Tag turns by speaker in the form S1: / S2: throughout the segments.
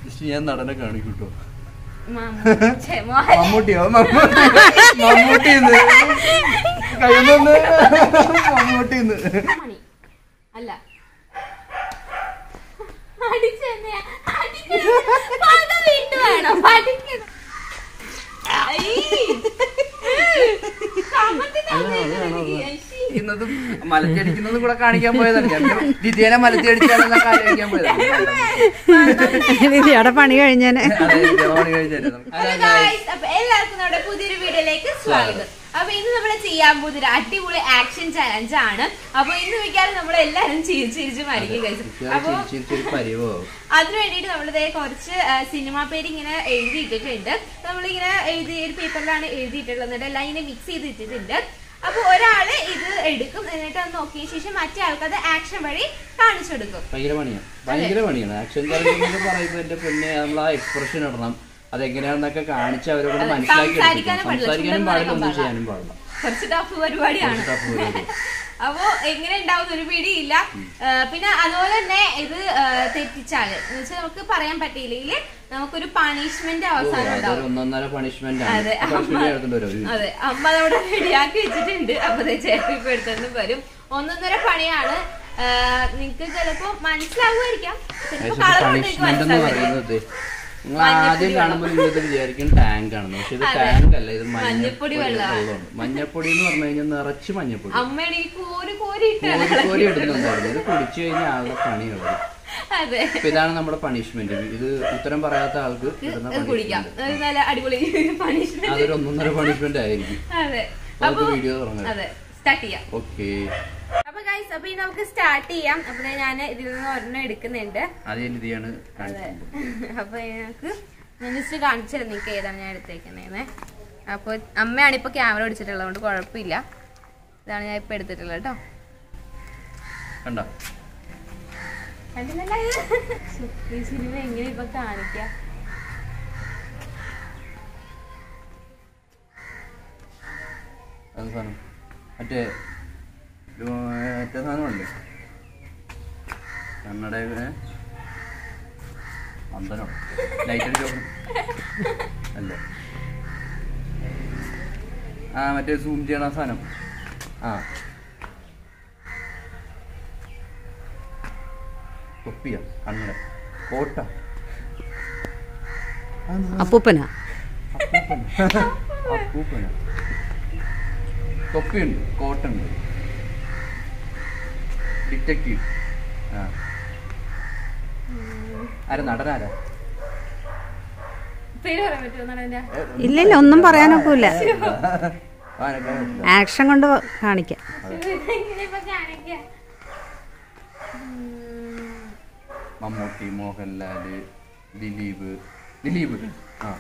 S1: Just ഞാൻ നടനെ കാണിക്കൂട്ടോ
S2: mama- ഛെ, മോഹൻ
S1: മമ്മൂട്ടിയോ മമ്മൂട്ടി മമ്മൂട്ടിന്ന് കഴിയുന്നൊന്ന് മമ്മൂട്ടിന്ന്
S2: മണി അല്ല അടിച്ചെന്നെ അടിക്കുന്നു. പക വീണ്ടും വേണം പഠിക്കണം
S1: ഇന്നതും മലത്തിയടിക്കുന്നതും കൂടെ കാണിക്കാൻ പോയതാണ് ഞാൻ വിജയനെ മലത്തിയടിച്ചാലെന്നൊക്കെ ആലോചിക്കാൻ പോയതാണ്
S3: അവിടെ പണി കഴിഞ്ഞേനെ
S1: അതെ വിജയ പണി കഴിഞ്ഞാല് നമുക്ക് അതെ, guys.
S2: അപ്പൊ എല്ലാവർക്കും നമ്മുടെ പുതിയൊരു വീഡിയോയിലേക്ക് സ്വാഗതം അപ്പൊ ഇന്ന് നമ്മൾ ചെയ്യാൻ പോകുന്ന ഒരു അടിപൊളി ആക്ഷൻ ചലഞ്ച് ആണ് അപ്പൊ ഇന്ന് മിക്കാറും നമ്മൾ എല്ലാവരും ചിരിച്ച് ചിരിച്ച് മരിക്കും കഴിച്ചു
S1: കുട്ടികൾ
S2: അപ്പൊ
S1: ചിരിച്ച് ചിരിച്ച് ഒരു പരിവാവും.
S2: അതിനു വേണ്ടിയിട്ട് നമ്മളിതേ കുറച്ച് സിനിമ പേര് ഇങ്ങനെ എഴുതിയിട്ടിട്ടുണ്ട് നമ്മളിങ്ങനെ എഴുതി ഒരു പേപ്പറിലാണ് എഴുതിയിട്ടുള്ളത് എന്നിട്ട് എല്ലാം ഇങ്ങനെ മിക്സ് ചെയ്ത് ഇട്ടിട്ടുണ്ട് അപ്പൊ ഒരാള് ഇത് എടുക്കും എന്നിട്ട് അത് നോക്കിയ ശേഷം മറ്റേ ആൾക്ക് അത് ആക്ഷൻ വഴി കാണിച്ചു കൊടുക്കും
S1: ഭയങ്കര പണിയാണ് ഭയങ്കര പണിയാണ് ആക്ഷൻ ചലഞ്ച് എന്ന് പറയുമ്പോ എന്റെ പിന്നെ നമ്മൾ ആ എക്സ്പ്രഷൻ ഇടണം അതെങ്ങനെയാണെന്നൊക്കെ കാണിച്ച് അവരോട്
S2: അതെ,
S1: മനസ്സിലാക്കി
S2: സംസാരിക്കാനും
S1: എടുക്കണം.
S2: പാടില്ല,
S1: സംസാരിക്കാനും
S2: ചുണ്ടും
S1: പാടില്ല ഒന്നും
S2: നനയ്ക്കാൻ
S1: ചെയ്യാനും പാടില്ല
S2: കുറച്ച് ടഫ് പരിപാടിയാണ്
S1: കുറച്ച് tough പരിപാടി.
S2: അപ്പോ എങ്ങനെ ഉണ്ടാവുന്ന ഒരു പിടിയില്ല ആ, പിന്നെ അതുപോലെ തന്നെ ഇത് ആ, തെറ്റിച്ചാല് എന്ന് വെച്ചാൽ നമുക്ക് പറയാൻ പറ്റിയില്ലെങ്കിൽ നമുക്കൊരു പണിഷ്മെന്റ്
S1: ഓ,
S2: അവസാനം
S1: അതൊരു
S2: ഉണ്ടാവും
S1: ഒന്നൊന്നര പണിഷ്മെന്റ്
S2: അതെ
S1: ആണ്
S2: അമ്മ
S1: എടുത്തിട്ട് വരും ഒരു
S2: അതെ അമ്മ അതവിടെ റെഡിയാക്കി വെച്ചിട്ടുണ്ട് അപ്പൊ ചേട്ടൻ ഇപ്പൊ എടുത്തു വരും ഒന്നൊന്നര പണിയാണ് നിങ്ങക്ക് ചിലപ്പോ മനസ്സിലാവുമായിരിക്കാം ചിലപ്പോ കളർ കൊണ്ട് നിങ്ങൾക്ക്
S1: പണിഷ്മെന്റ് എന്ന്
S2: മനസ്സിലാവില്ല
S1: പറയുന്നത് നിങ്ങൾ
S2: മഞ്ഞപ്പൊടി
S1: ആദ്യം കാണുമ്പോൾ നിങ്ങൾ ഇത് വിചാരിക്കും ടാങ്ക് ആണെന്ന് പക്ഷെ ഇത്
S2: അതെ.
S1: ടാങ്ക് അല്ല ഇത്
S2: മഞ്ഞപ്പൊടി
S1: മഞ്ഞപ്പൊടി
S2: വെള്ളമാണ്.
S1: വെള്ളമാണ് മഞ്ഞപ്പൊടി എന്ന് പറഞ്ഞു കഴിഞ്ഞാൽ നിറച്ച് മഞ്ഞപ്പൊടി
S2: അമ്മയുടെ ഈ കോരി കോരി ഇട്ടാണ്
S1: കോരി കോരി ഇടുന്നുണ്ടായിരുന്നു ഇത് കുടിച്ചു കഴിഞ്ഞാൽ ആളുടെ പണി കളയും
S2: അതെ
S1: അപ്പൊ ഇതാണ് നമ്മുടെ പണിഷ്മെന്റ് ഇത് ഉത്തരം പറയാത്ത ആൾക്ക് ഇടുന്ന
S2: ഇത് കുടിക്കാം
S1: punishment.
S2: അത് നല്ല അടിപൊളി പണിഷ്മെന്റ്
S1: അതൊരു ഒന്നൊന്നര പണിഷ്മെന്റ് ആയിരിക്കും
S2: അതെ
S1: നമുക്ക്
S2: അപ്പൊ
S1: വീഡിയോ തുടങ്ങാം
S2: അതെ സ്റ്റാർട്ട് ചെയ്യാം
S1: ഓക്കെ
S2: അപ്പൊ ഗൈസ് അപ്പൊ ഇനി നമുക്ക് സ്റ്റാർട്ട് ചെയ്യാം അപ്പൊ ഞാൻ ഇതിൽ നിന്ന് ഒരെണ്ണം എടുക്കുന്നുണ്ട്
S1: ആദ്യം ഇതിയാണ്
S2: അതെ
S1: കാണിക്കുന്നത്
S2: അപ്പൊ ഞങ്ങൾക്ക് ഞാൻ ജസ്റ്റ് കാണിച്ചു തരാം നിങ്ങൾക്ക് ഏതാണ് ഞാൻ എടുത്തേക്കുന്നതെന്ന് അപ്പൊ അമ്മയാണ് ഇപ്പൊ ക്യാമറ പിടിച്ചിട്ടുള്ളത് കൊണ്ട് കുഴപ്പമില്ല ഇതാണ് ഞാൻ ഇപ്പൊ എടുത്തിട്ടുള്ളത് കേട്ടോ
S1: കണ്ടോ
S2: കണ്ടില്ലല്ലോ ഈ സിനിമ എങ്ങനെ ഇപ്പൊ കാണിക്കാം
S1: അത് സാധനം മറ്റേ ഒരു മറ്റേ സാധനമല്ലേ കണ്ണട അന്തനോ ലൈറ്റ് അടിച്ച് നോക്കണം അല്ല ആ മറ്റേ സൂം ചെയ്യണ ആ സാധനം ആ തൊപ്പിയ കണ്ണട കോട്ട
S3: അപ്പൂപ്പനാ
S1: അപ്പൂപ്പന അപ്പൂപ്പന തൊപ്പിയുണ്ട് കോട്ടുണ്ട് ഡിറ്റക്റ്റീവ് ആ ആരാ നടനാരാ
S2: പേര് പറയാൻ പറ്റുമോ നടന്റെ
S3: ഇല്ലില്ല ഒന്നും പറയാനൊക്കില്ല
S1: ആരൊക്കെ
S3: ആക്ഷൻ കൊണ്ട് കാണിക്കാം
S2: എങ്ങനെ ഇപ്പൊ കാണിക്കാം
S1: മമ്മൂട്ടി മോഹൻലാല് ദിലീപ് ദിലീപ് ആ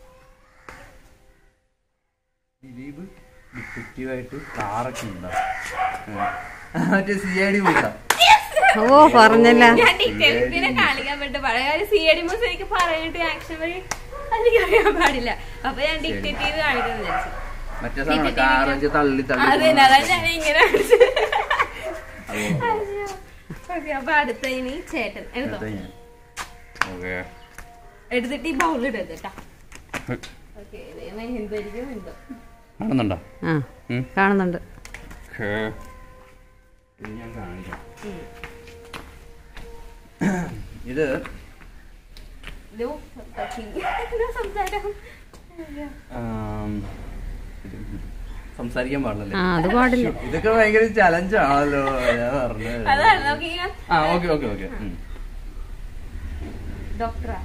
S1: ദിലീപ് ഡിറ്റക്റ്റീവായിട്ട് കാറൊക്കെ ഉണ്ടാവും മറ്റേ സി ഐ ഡി പോയിട്ടാ
S3: ഓ പറഞ്ഞല്ല
S2: ഞാൻ ഡിറ്റക്റ്റീവിനെ കാണിക്കാൻ പറ്റും പഴയ സി ഐ ഡി മൂസ് എനിക്ക് പറയാനായിട്ട് ആക്ഷൻ വഴി എനിക്ക് അറിയാൻ പാടില്ല അപ്പൊ ഞാൻ ഡിറ്റക്റ്റീവ് കാണിക്കാൻ വിചാരിച്ചു
S1: മറ്റേ സാധനം കാർ വെച്ച് തള്ളി തള്ളി
S2: അതെ അതാ ഞാൻ ഇങ്ങനെ കാണിച്ചത്.
S1: അത്
S2: അയ്യോ. ഓക്കേ, അപ്പൊ അടുത്ത ഇനി ചേട്ടൻ എടുത്തോ
S1: അടുത്ത ഞാൻ ഓക്കെ
S2: എടുത്തിട്ട് ഈ ബൗളിൽ എടുത്തിട്ടാ ഓക്കെ എന്തായിരിക്കും എന്തോ
S1: കാണുന്നുണ്ടോ
S3: ആ
S1: ഉം.
S3: കാണുന്നുണ്ട്
S1: ഓക്കേ. ഇത് ഞാൻ കാണിക്കാം
S2: ഉം.
S1: ഇത്
S2: ഇതോ, എന്താ സംസാരം അയ്യോ.
S1: ആം, ഇത് സംസാരിക്കാൻ പാടില്ലല്ലേ
S3: ആ അത് പാടില്ല
S1: ഇതൊക്കെ ഭയങ്കര ചലഞ്ച് ആണല്ലോ ഞാൻ പറഞ്ഞത്
S2: അതാണ് നമുക്ക് ഇങ്ങനെ
S1: ആ ഓക്കെ ഓക്കെ ഓക്കെ
S2: ഡോക്ടറാ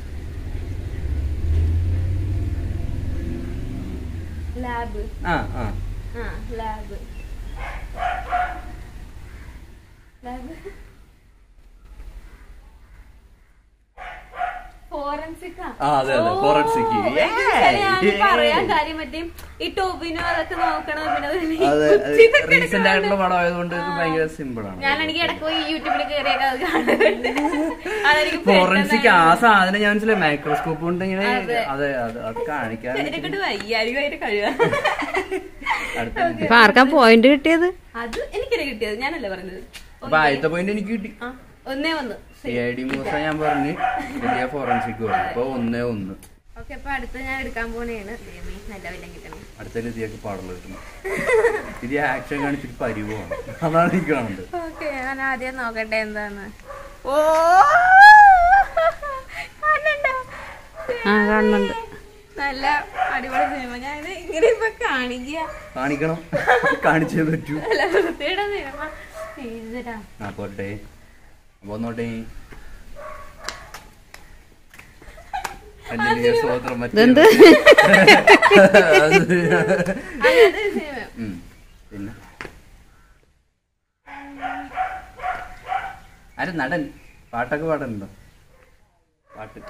S2: ലാബ്
S1: ആ ആ
S2: ആ ലാബ് ലാബ് ഫോറൻസിക്കാ
S1: ആ, അതെ, അതെ, forensic. Yay!
S2: പറയാൻ കാര്യം പറ്റും ഈ ടോബിനോ അതൊക്കെ നോക്കണം പിന്നെ അത്
S1: അതെ
S2: കുത്തി ഇതൊക്കെ
S1: റീസെന്റ്
S2: എടുക്കണം.
S1: ആയിട്ടുള്ള പടം ആയതുകൊണ്ട് ഇത് ഭയങ്കര സിമ്പിൾ ആണ്
S2: ഞാനാണെങ്കിൽ ഇടയ്ക്ക് പോയി യൂട്യൂബിൽ കയറിയൊക്കെ അത് കാണുന്നുണ്ട് അതെനിക്ക്
S1: ഫോറൻസിക് ആ
S2: പെട്ടെന്ന്
S1: സാധനം ഞാൻ മനസ്സിലായി മൈക്രോസ്കോപ്പ് കൊണ്ട് ഇങ്ങനെ
S2: അതെ.
S1: അതെ അത് അത് കാണിക്കാൻ
S2: എന്നെക്കൊണ്ട് വയ്യായിരിക്കും അതിന്റെ കഴിവ്
S1: അടുത്ത
S3: ഇപ്പൊ ആർക്കാ പോയിന്റ് കിട്ടിയത്
S2: അത് എനിക്കല്ലേ കിട്ടിയത് ഞാനല്ലേ പറഞ്ഞത്
S1: അപ്പൊ ആദ്യത്തെ പോയിന്റ് എനിക്ക് കിട്ടി
S2: ആ ഒന്നേ വന്ന്
S1: സി ഐ ഡി മൂസ ഞാൻ പറഞ്ഞ് വലിയ ഫോറൻസിക് പറഞ്ഞു അപ്പൊ ഒന്നേ ഒന്ന്
S2: ഓക്കെ അപ്പൊ അടുത്ത് ഞാൻ എടുക്കാൻ പോണേണ് ദൈവമേ നല്ല വല്ലം കിട്ടണം
S1: അടുത്ത രീതിയൊക്കെ പാടുള്ള കിട്ടണം ഇത് ആക്ഷൻ കാണിച്ചിട്ട് പരിവാണ് അതാണ് എനിക്ക് കാണുന്നത്
S2: ഓക്കെ ഞാൻ ആദ്യം നോക്കട്ടെ എന്താന്ന് ഓ കാണുന്നുണ്ടോ?
S3: ആ കാണുന്നുണ്ട്
S2: നല്ല അടിപൊളി സിനിമ ഞാൻ ഇങ്ങനെ ഇപ്പൊ കാണിക്കുക
S1: കാണിക്കണം കാണിച്ചേ പറ്റൂ
S2: നല്ല വൃത്തിയുടെ സിനിമ എഴുതടാ
S1: ആ പോട്ടെ അപ്പൊ ഒന്നോട്ടെ ഹല്ലേലൂയ, സ്തോത്രം, മറ്റേ-
S3: ഇതെന്ത്
S2: അങ്ങനത്തെ ഒരു സിനിമ
S1: ഉം. പിന്നെ ആര് നടൻ പാട്ടൊക്കെ പാടുന്നുണ്ടോ പാട്ട്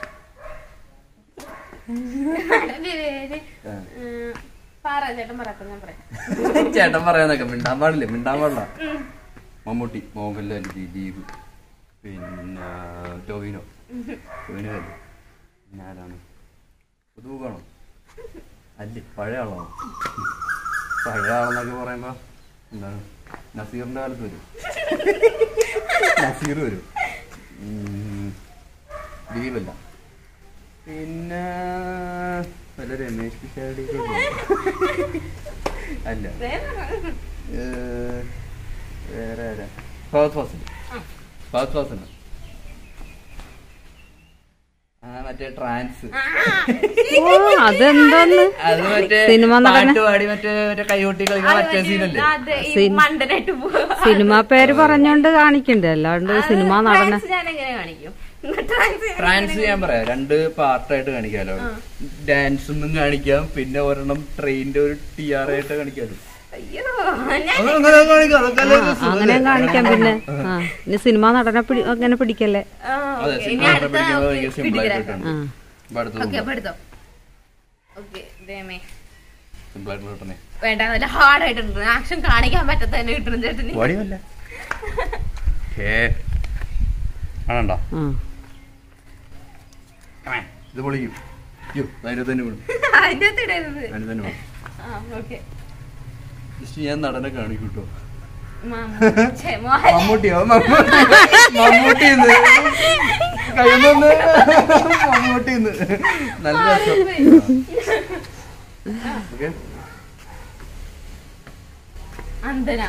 S2: നടന്റെ പേര്
S1: ആ.
S2: ഉം, പറ ചേട്ടൻ പറ അപ്പൊ ഞാൻ പറയാം
S1: ചേട്ടൻ പറയാന്നൊക്കെ മിണ്ടാൻ പാടില്ലേ മിണ്ടാൻ പാടില്ല മമ്മൂട്ടി മോഹൻലാൽ ദിലീപ് പിന്നെ ടോവിനോ ടോവിനോ അല്ലേ പിന്നെ ആരാണ് പുതുമുഖാണോ അല്ലേ പഴയ ആളാണോ പഴയ ആളെന്നൊക്കെ പറയുമ്പോ എന്താണ് നസീറിന്റെ കാലത്ത് വരും നസീർ വരും ഉം, ദിലീപല്ല പിന്നെ വല്ല രമേശ് പിഷാരടി അല്ല ഏഹ്, വേറെ ആരാ ഫഹദ് ഫാസിൽ ഫഹദ് ഫാസിൽ ആ മറ്റേ ട്രാൻസ്
S3: ഓ അതെന്തോന്ന്
S1: അത് മറ്റേ
S3: സിനിമ നടന
S1: പാട്ട് പാടി മറ്റേ മറ്റേ കൈകൊട്ടി കളിക്കുന്ന മറ്റേ സീനല്ലേ
S2: അതെ ഈ
S3: സിൻ-
S2: മണ്ടനായിട്ട് പോവാ
S3: സിനിമ പേര് പറഞ്ഞോണ്ട് കാണിക്കണ്ടേ അല്ലാണ്ട് സിനിമ നടന
S2: ട്രാൻസ് ഞാൻ എങ്ങനെ കാണിക്കും ട്രാൻസ് ഞാൻ
S1: ട്രാൻസ് ഞാൻ പറയാം രണ്ട് പാർട്ടായിട്ട് കാണിക്കാലോ ഡാൻസ് ഒന്നും കാണിക്കാം പിന്നെ ഒരെണ്ണം ട്രെയിനിന്റെ ഒരു ടി ആർ ആയിട്ട് കാണിക്കാലോ
S2: അയ്യോ ഞാൻ
S1: അത് അങ്ങനെ കാണിക്കാം അതൊക്കെ അല്ലേ രസം,
S3: അങ്ങനെ
S1: അല്ലേ?
S3: കാണിക്കാം പിന്നെ ആ ഇനി സിനിമ നടനെ പിടി അങ്ങനെ പിടിക്കല്ലേ
S2: ആ,
S1: അതെ
S2: okay.
S1: സിനിമ
S2: ഇനി അടുത്ത
S1: പിടിക്കുന്നത്
S2: നമുക്ക്
S1: ഭയങ്കര സിമ്പിൾ
S2: പിടിക്കലാക്കാം.
S1: ആയിട്ടാണ്
S3: ആ
S1: അപ്പൊ അടുത്തത്
S2: ഓക്കെ അപ്പൊ എടുത്തോ ഓക്കെ ദേമേ
S1: സിമ്പിൾ ആയിട്ട് കിട്ടണേ
S2: വേണ്ട നല്ല ഹാർഡ് ആയിട്ടുണ്ട് ആക്ഷൻ കാണിക്കാൻ പറ്റാത്ത തന്നെ കിട്ടണം ചേട്ടന്
S1: വടിയല്ല ആണോ
S3: ആ
S1: ഇത് പൊളിക്കും അയ്യോ അതിന്റെ തന്നെ വിടും
S2: അതിന്റെ അകത്ത് ഇടരുത്
S1: അതിന്റെ തന്നെ വിടും
S2: ആ ഓക്കെ
S1: ജസ്റ്റ് ഞാൻ നടനെ കാണിക്കും കേട്ടോ
S2: മോഹൻ
S1: മമ്മൂട്ടിയോ മമ്മൂട്ടി മമ്മൂട്ടിന്ന് കഴിയുന്നൊന്ന് മമ്മൂട്ടിന്ന് നല്ല രസം ഓക്കെ
S2: അന്തന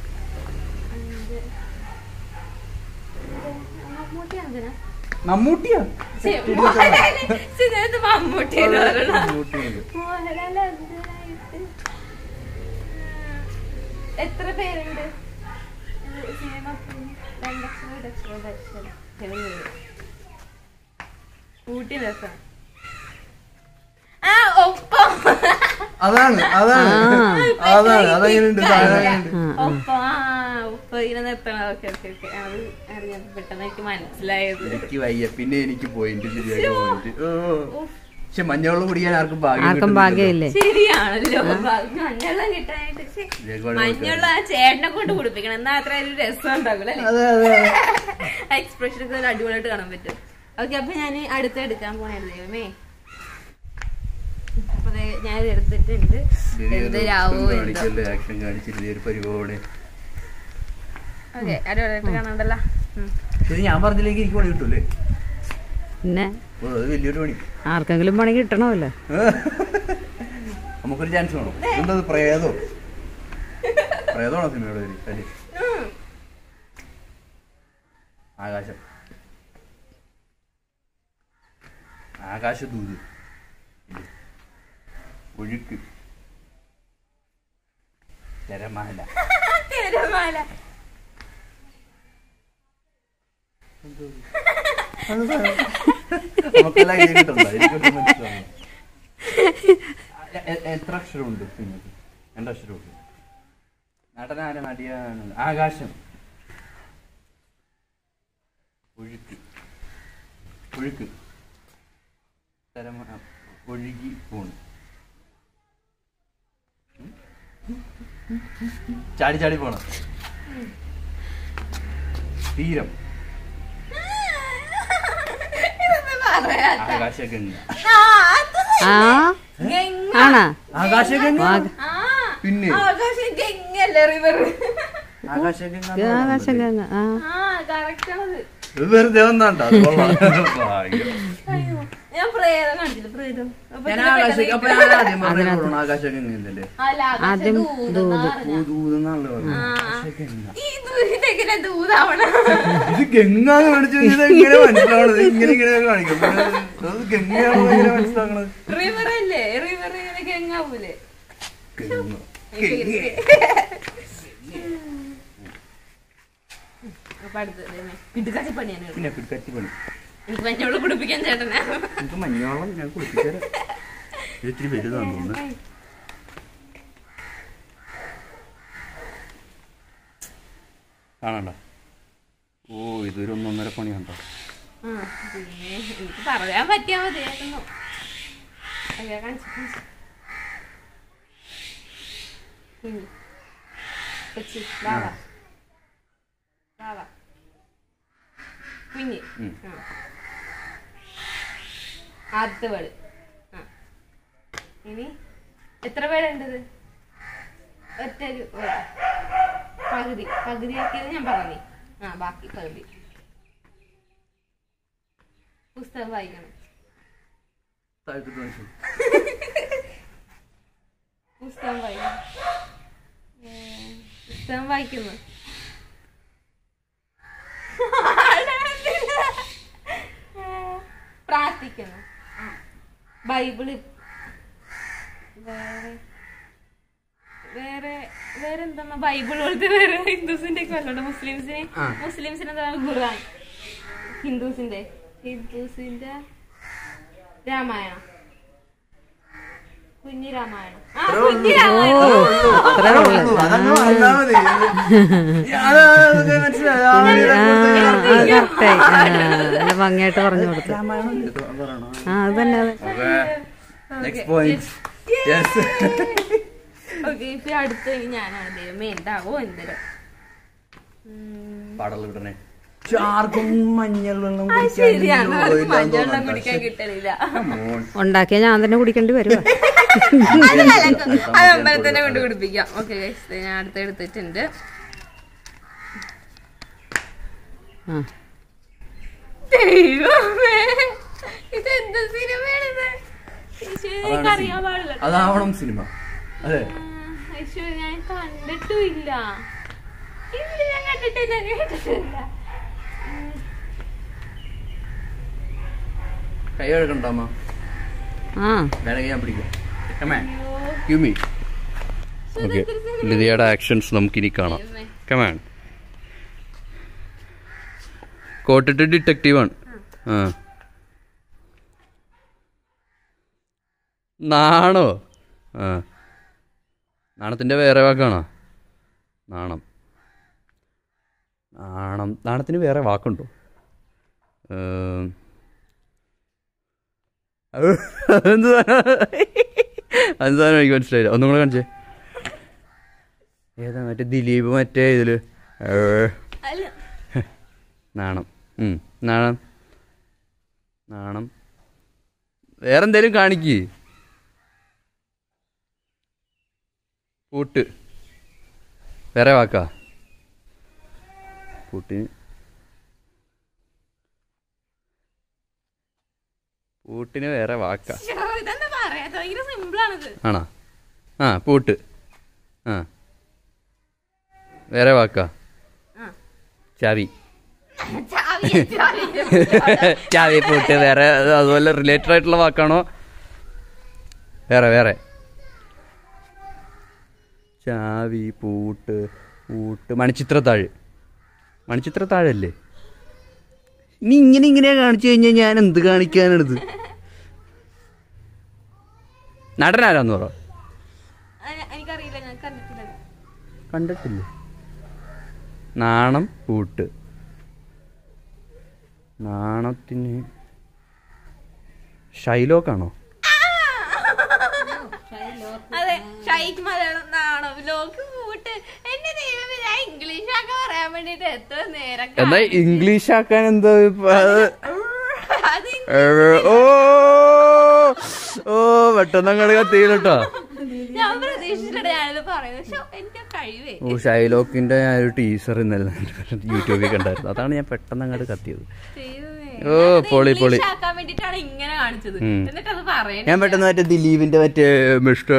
S2: മമ്മൂട്ടി അന്തന
S1: മമ്മൂട്ടിയാ
S2: ശ്ശെ, മോഹൻലാല് സിനിമത്ത് മമ്മൂട്ടി എന്ന് പറയണ.
S1: മമ്മൂട്ടിയുണ്ട്
S2: മോഹൻലാല് അന്തനായിട്ട്. എത്ര പേരുണ്ട് ഇത് സിനിമ രണ്ടക്ഷരം ഒരക്ഷരം ഒരക്ഷരം ഏഴ് പേര്. കൂട്ടി രസം ആ ഒപ്പം
S1: അതാണ് അതാണ്
S3: ആ.
S1: അതാണ് അതെങ്ങനെയുണ്ട് സാധനം എങ്ങനെയുണ്ട്
S2: ഒപ്പം ആ ഉപ്പ് ഇങ്ങനെ നിർത്തണം ഓക്കെ ഓക്കെ ഓക്കെ അത് അറിയാം പെട്ടെന്ന് എനിക്ക് മനസ്സിലായത്
S1: എനിക്ക് വയ്യ പിന്നെ എനിക്ക് പോയിന്റ് ശരിയാക്കി പോയിന്റ് പക്ഷെ മഞ്ഞവെള്ളം കുടിക്കാൻ ആർക്കും ഭാഗ്യം
S3: ആർക്കും
S1: കിട്ടുന്നില്ലല്ലോ.
S3: ഭാഗ്യമില്ലേ
S2: ശരിയാണല്ലോ മഞ്ഞെള്ളം കിട്ടാനായിട്ട് ശ്ശെ,
S1: ഒരുപാട്
S2: മഞ്ഞുള്ള ആ ചേട്ടനെ കൊണ്ട് കുടിപ്പിക്കണം എന്നാ അത്ര ഒരു രസം ഉണ്ടാവില്ല
S1: അതെ അതെ അതെ.
S2: എക്സ്പ്രഷൻ ഒക്കെ നല്ല അടിപൊളിയായിട്ട് കാണാൻ പറ്റും ഓക്കെ അപ്പൊ ഞാൻ അടുത്ത് എടുക്കാൻ പോണേ ദൈവമേ അപ്പൊ ദേ ഞാൻ ഇത് എടുത്തിട്ടുണ്ട്
S1: ചെറിയൊരു
S2: എന്തരാവോ
S1: രസം
S2: എന്തോ
S1: കാണിക്കല്ലേ, action കാണിച്ചിട്ട് ഒരു പരിപാടി
S2: ഓക്കെ അടിപൊളിയായിട്ട് കാണണ്ടല്ലോ ഉം.
S1: ഇത് ഞാൻ പറഞ്ഞില്ലെങ്കിൽ എനിക്ക് പണി കിട്ടൂലേ
S3: പിന്നെ
S1: ഓ, അത് വലിയൊരു പണി
S3: ആർക്കെങ്കിലും പണി കിട്ടണമല്ലോ
S1: നമുക്കൊരു ചാൻസ് വേണം എന്താ ഇത് പ്രേതോ പ്രേതമാണോ സിനിമയുടെ പേര് അല്ലേ
S2: ഉം.
S1: ആകാശം ആകാശദൂത് ഇല്ലേ? ഒഴുക്ക് തിരമാല
S2: തിരമാല
S1: നമുക്കെല്ലാം ഇത് കിട്ടുന്നുണ്ടോ? എനിക്കൊന്നും മനസ്സിലാവുന്നില്ല. എ- എ- എത്ര അക്ഷരമുണ്ട് സിനിമയ്ക്ക് രണ്ടക്ഷരമുണ്ട് നടനാര നടിയാണ് ആകാശം ഒഴുക്ക് ഒഴുക്ക് തരമ ഒഴുകി പോണ് ചാടി ചാടി പോണം തീരം
S2: ഇതൊന്നും പറയാ
S1: ആകാശഗംഗ
S2: ആ, അത്
S3: ആ
S2: ഗംഗ.
S3: ആണാ
S1: ആകാശഗംഗ
S3: ആക-
S2: ആ,
S1: പിന്നെ
S2: ആകാശം ഗംഗല്ലേ റിവർ
S1: ആകാശഗംഗ
S3: ആകാശം ഗംഗ ആ
S2: ആ കറക്റ്റ് ആണത്
S1: ഇത് വെറുതെ വന്നാണ്ടോ അത് കൊള്ളാം. ഭാഗ്യം.
S2: അയ്യോ ഞാൻ പ്രേതം കണ്ടില്ല പ്രേതം അപ്പൊ
S1: ഞാൻ
S2: ഇതിനെ
S1: ആകാശൊക്കെ അപ്പൊ
S2: പെട്ടെന്ന്
S1: ഞാൻ ആദ്യം പറഞ്ഞ കൊള്ളണം ആകാശൊക്കെ എങ്ങനെയല്ലേ
S2: അല്ല, ആകാശം
S3: ആദ്യം
S2: ദൂരെന്നാ പറഞ്ഞെ.
S1: ഊതൂന്നാണല്ലോ പറഞ്ഞത്.
S2: ആ.
S1: ആകാശൊക്കെ എങ്ങനെയാ?
S2: ഈ ദൂ- ഇതെങ്ങനെ ദൂതാവണം
S1: ഇത് ഗംഗാന്ന് കാണിച്ചു കഴിഞ്ഞാൽ ഇത് എങ്ങനെ മനസ്സിലാവണത് ഇങ്ങനെ ഇങ്ങനെ കാണിക്കും പിന്നെ അത് ഗംഗയാണോ എങ്ങനെ മനസ്സിലാക്കണത്
S2: റിവർ അല്ലേ റിവർ ഇങ്ങനെ ഗംഗാവൂലേ
S1: ഗംഗ.
S2: അപ്പൊ അടുത്ത് കിട്ടുകാച്ചി പണിയാണ്
S1: പിന്നെ പിടിക്കറ്റി പണി
S2: എനിക്ക് മഞ്ഞോള് കുടിപ്പിക്കാൻ ചേട്ടനാ
S1: എനിക്ക് മഞ്ഞോളം ഞാൻ കുളിപ്പിച്ചേരാം ഇത് ഇത്തിരി വലുതാന്ന് തോന്നുന്നു കാണണ്ട ഓ ഇതൊരു ഒന്നൊന്നര പണി കണ്ടോ
S2: ആ, പിന്നെ എനിക്ക് പറയാൻ പറ്റിയാ മതിയായിരുന്നു അയ്യോ, കാണിച്ച്, കാണിച്ച്. കുഞ്ഞി. കൊച്ചി, വാ, വാ. വാ, വാ. കുഞ്ഞി
S1: ഉം.
S2: ആ. ആദ്യത്തെ വേട് ആ ഇനി എത്ര വേടുണ്ടത് ഒറ്റ ഒരു word. പകുതി പകുതിയാക്കിയത് ഞാൻ പറഞ്ഞു ആ ബാക്കി പകുതി പുസ്തകം വായിക്കണം
S1: താഴത്തോട്ട് കാണിച്ചു
S2: പുസ്തകം വായിക്കണം ഏ, പുസ്തകം വായിക്കുന്നു ഏ, പ്രാർത്ഥിക്കുന്നു ബൈബിള് വേറെ വേറെ വേറെ എന്താ ബൈബിൾ പോലത്തെ വേറെ ഹിന്ദുസിന്റെ ഒക്കെ വല്ലോണ്ട് മുസ്ലിംസിന്
S1: ആ.
S2: മുസ്ലിംസിന് എന്താണ് ഖുർആൻ ഹിന്ദുസിന്റെ ഹിന്ദുസിന്റെ രാമായണം കുഞ്ഞി രാമായണം ആ കുഞ്ഞി രാമായണം
S3: അത്രേ ഉള്ളു
S1: അതങ്ങ് പറഞ്ഞാ മതി. അത് അതൊക്കെ മനസ്സിലായി. ആ,
S3: ആ
S1: ഇതൊക്കെ
S3: ആ, കറക്റ്റായി ആ, നല്ല ഭംഗിയായിട്ട് പറഞ്ഞു കൊടുത്തു
S1: രാമായണം ഇത് പറയണോ?
S3: ആ അത് തന്നെ അത്
S1: Okay. Next point. Yes.
S2: Okay ഇപ്പൊ അടുത്ത ഇനി ഞാനാണ് ദൈവമേ എന്താവോ എന്തരം
S1: പാടല് വിടണേ ആർക്കും മഞ്ഞൾ വെള്ളം
S2: ആ,
S1: കുടിക്കാൻ
S2: ശരിയാണ്
S1: ഇല്ലല്ലോ,
S2: അവർക്ക്
S1: ഇല്ലാന്ന്
S2: മഞ്ഞവെള്ളം
S1: തോന്നണ്ട.
S2: കുടിക്കാൻ കിട്ടലില്ല
S1: Come on.
S3: ഉണ്ടാക്കിയ ഞാൻ തന്നെ കുടിക്കേണ്ടി വരും
S2: അത് കലക്കും. അത് അമ്പലത്തിനെ കൊണ്ട് കുടിപ്പിക്കാം ഓക്കെ ഞാൻ അടുത്ത എടുത്തിട്ടുണ്ട്
S3: ആ
S2: ദൈവമേ ഇതെന്ത് സിനിമയാണിത് ഈശോയെ,
S1: അതാണ്
S2: എനിക്ക് അറിയാൻ
S1: സിനിമ.
S2: പാടില്ല
S1: അതാവണം സിനിമ അതെ
S2: ഐശ്വര്യ ഞാൻ കണ്ടിട്ടും ഇല്ല ഇല്ല ഞാൻ കണ്ടിട്ടില്ല ഞാൻ കേട്ടിട്ടില്ല ഉം.
S1: കൈ കഴുകണ്ടാമ
S3: ആ
S1: വേണമെങ്കിൽ ഞാൻ പിടിക്കാം Come on.
S2: അയ്യോ.
S1: Give me.
S2: So
S1: Okay.
S2: ഇതെന്തൊരു സിനിമ?
S1: ലിതിയുടെ ആക്ഷൻസ് നമുക്കിനി കാണാം
S2: ദൈവമേ.
S1: കമാൻ കോട്ടിട്ട് ഡിറ്റക്റ്റീവാണ് ആ നാണോ ആ നാണത്തിൻ്റെ വേറെ വാക്കാണോ നാണം നാണം നാണത്തിന് വേറെ വാക്കുണ്ടോ ഏം. അത് അതെന്ത് സാധനം? അത് സാധനം എനിക്ക് മനസ്സിലായില്ല ഒന്നും കൂടെ കാണിച്ചേ ഏതാ മറ്റേ ദിലീപ് മറ്റേ ഇതില് ഏ,
S2: അല്ല
S1: നാണം ഉം, നാണം നാണം വേറെന്തേലും കാണിക്ക് പൂട്ട് വേറെ വാക്കാ പൂട്ടിന് പൂട്ടിന് വേറെ വാക്കാ
S2: ശ്ശോ, ഇതെന്താ പറയാത്ത ഭയങ്കര സിമ്പിൾ ആണിത്
S1: ആണോ ആ പൂട്ട് ആ വേറെ വാക്കാ
S2: ആ.
S1: ചാവി
S2: ചാവി ചാവി
S1: ചാവി പൂട്ട് വേറെ അതുപോലെ റിലേറ്റഡ് ആയിട്ടുള്ള വാക്കാണോ വേറെ വേറെ ചാവി പൂട്ട് പൂട്ട് മണിച്ചിത്രത്താഴ് മണിച്ചിത്രത്താഴല്ലേ ഇനി ഇങ്ങനെ ഇങ്ങനെ കാണിച്ചു കഴിഞ്ഞാൽ ഞാൻ എന്ത് കാണിക്കാനാണിത് നടനാരാന്ന് പറ
S2: അ- എനിക്കറിയില്ല ഞാൻ കണ്ടിട്ടില്ല
S1: കണ്ടിട്ടില്ലേ നാണം പൂട്ട് നാണത്തിന് ഷൈലോക്കാണോ
S2: അതെ ഷൈക്ക് മലയാളം നാണോ ലോക്ക് കൂട്ട് എന്റെ ദൈവമേ ഞാൻ ഇംഗ്ലീഷ് ഒക്കെ പറയാൻ വേണ്ടിട്ട് എത്ര നേരം
S1: എന്നാ ഇംഗ്ലീഷ് ആക്കാൻ എന്താ ഇപ്പൊ അത്?
S2: അത്
S1: ഏ, ഓ ഓ പെട്ടെന്ന് അങ്ങോട്ട് കത്തിയില്ലട്ടോ
S2: ഞാൻ പ്രതീക്ഷിച്ചിട്ട് ഞാനിത് പറയുന്നത് പക്ഷെ എനിക്ക് കഴിവേ
S1: ഓ ഷൈലോക്കിന്റെ ആ ഒരു ടീസർ ഇന്നലെ യൂട്യൂബിൽ കണ്ടായിരുന്നു അതാണ് ഞാൻ പെട്ടെന്ന് അങ്ങോട്ട് കത്തിയത്
S2: ദൈവമേ.
S1: ഓ,
S2: ഞാനത്
S1: പൊളി, പൊളി.
S2: ഇംഗ്ലീഷ് ആക്കാൻ വേണ്ടിട്ടാണ് ഇങ്ങനെ കാണിച്ചത്
S1: ഉം.
S2: എന്നിട്ട് അത് പറയണ
S1: ഞാൻ പെട്ടെന്ന് മറ്റേ ദിലീപിന്റെ മറ്റേ മിസ്റ്റർ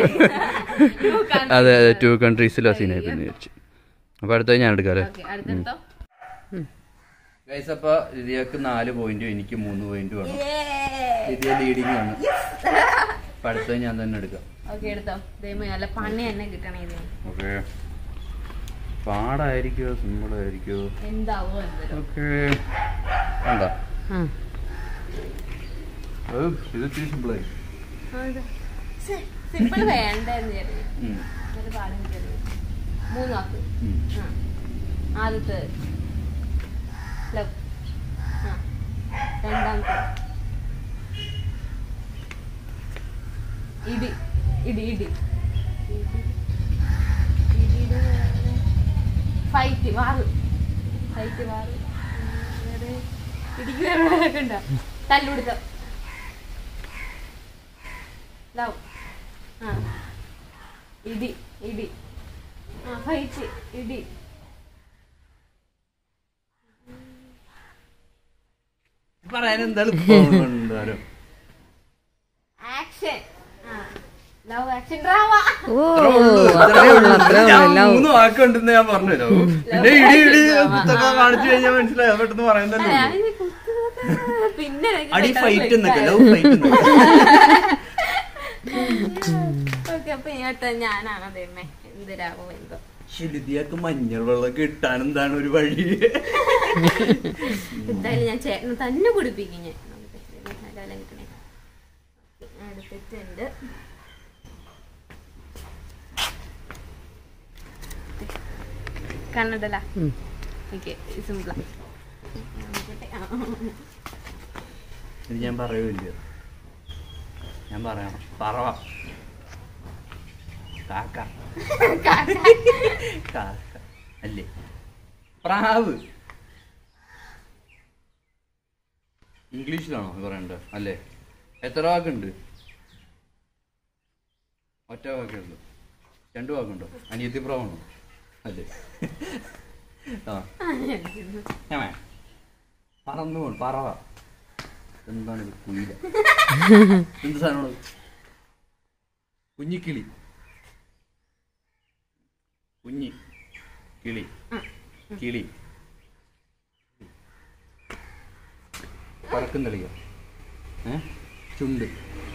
S1: അതെ അതെ ടു കൺട്രീസിലെ സീനായി പിന്നെ വിചാരിച്ചു അപ്പൊ അടുത്തത് ഞാൻ എടുക്കാം അല്ലേ
S2: ഓക്കെ അടുത്തെടുത്തോ
S1: ഗൈസ് അപ്പൊ ലിതിയക്ക് നാല് പോയിന്റും എനിക്ക് മൂന്ന് പോയിന്റും ആണ് ലിതിയ ലീഡിങ് ആണ് അപ്പൊ അടുത്തത് ഞാൻ തന്നെ എടുക്കാം
S2: ഓക്കെ എടുത്തോ ദൈവമേ നല്ല പണി തന്നെ കിട്ടണേ ഇതിന്
S1: ഓക്കെ പാടായിരിക്കോ സിമ്പിൾ ആയിരിക്കോ
S2: എന്താവോ എന്തോ
S1: ഓക്കെ എന്താ
S3: ആ.
S1: ഇത് ഇത്തിരി സിമ്പിളായി
S2: സിമ്പിൾ വേണ്ടായിരുന്നു ചേട്ടന് എന്നിട്ട് പാടും ചെറിയ മൂന്ന് വാക്ക് ആ ആദ്യത്തെ ലവ് ആ രണ്ടാമത്തെ ഇടി ഇടി ഇടി ഫൈറ്റ് വാറ് ഫൈറ്റ് വാറ് വേറെ ഇടിക്ക് വേറെ ഉണ്ടോ തല്ലുപിടുത്തം ലവ് ആ ഇടി ഇടി ആ ഫൈറ്റ് ഇടി
S1: പറയാൻ എന്തായാലും
S2: ആക്ഷൻ ആ ലവ് ആക്ഷൻ ഡ്രാമ
S3: ഓ അത്രേ ഉള്ളു അത്രേ ഉള്ളു എല്ലാം
S1: മൂന്ന് വാക്കുണ്ടെന്ന് ഞാൻ പറഞ്ഞല്ലോ പിന്നെ ഇടി ഇടി പുസ്തകം കാണിച്ചു കഴിഞ്ഞാൽ മനസ്സിലായി അത് പെട്ടെന്ന് പറയാൻ തന്നെ ഉള്ളൂ.
S2: പിന്നെ എനിക്ക്
S1: അടി
S2: പെട്ടെന്ന്
S1: ഫൈറ്റ്
S2: click
S1: എന്നൊക്കെ
S2: ആയി.
S1: ലവ് ഫൈറ്റ് എന്നൊക്കെ
S2: ഓക്കെ അപ്പൊ ഇങ്ങോട്ട് ഞാനാണ് അതേമേ എന്തിരാവോ എന്തോ
S1: ശരിയാക്ക് മഞ്ഞൾ വെള്ളം കിട്ടാൻ എന്താണ് ഒരു വഴി
S2: എന്തായാലും ഞാൻ ചേട്ടന് തന്നെ കുടിപ്പിക്കും ഞാൻ നല്ലപോലെ കിട്ടണേ അടുത്തിട്ടുണ്ട് കണ്ണടല
S3: ഉം.
S2: ഓക്കെ സിമ്പിളാ
S1: ഇത് ഞാൻ പറയൂല്ല ഞാൻ പറയണം പറവ കാക്ക കാക്ക അല്ലേ പ്രാവ് ഇംഗ്ലീഷിലാണോ പറയണ്ടത് അല്ലേ എത്ര വാക്കുണ്ട് ഒറ്റ വാക്കേ ഉള്ളൂ രണ്ട് വാക്കുണ്ടോ അനിയത്തി പ്രാവാണോ അല്ലേ ആ ഞാൻ പറന്നു പോണ് പറവ എന്താണ് ഇത് കുയില എന്ത് സാധനമാണ് കുഞ്ഞിക്കിളി കുഞ്ഞി കിളി കിളി പറക്കും തെളിയോ ഏ ചുണ്ട്